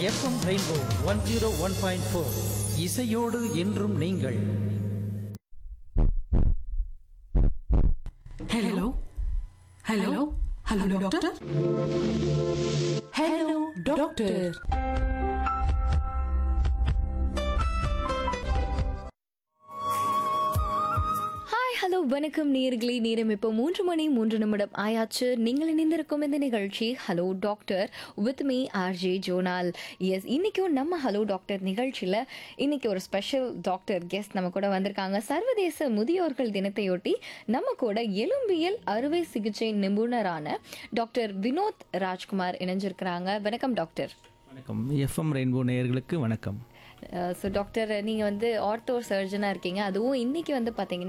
FM rainbow one zero one point four இசையோடு என்றும் நீங்கள் hello hello hello doctor hello doctor hi hello வணக்கம் நேர்களே நேரம் இப்போ மூன்று மணி மூன்று நிமிடம் ஆயாச்சு நீங்கள் இணைந்திருக்கும் இந்த நிகழ்ச்சி hello doctor with me RJ ஜோனால் எஸ் இன்றைக்கும் நம்ம ஹலோ டாக்டர் நிகழ்ச்சியில் இன்னைக்கு ஒரு ஸ்பெஷல் டாக்டர் கெஸ்ட் நம்ம கூட வந்திருக்காங்க சர்வதேச முதியோர்கள் தினத்தையொட்டி நம்ம கூட எலும்பியல் அறுவை சிகிச்சை நிபுணரான டாக்டர் வினோத் ராஜ்குமார் இணைஞ்சிருக்கிறாங்க வணக்கம் டாக்டர் வணக்கம் எஃப்எம் ரெயின்போ நேயர்களுக்கு வணக்கம் ஸோ டாக்டர் நீங்கள் வந்து ஆர்த்தோ சர்ஜனாக இருக்கீங்க அதுவும் இன்னைக்கு வந்து பார்த்தீங்கன்னா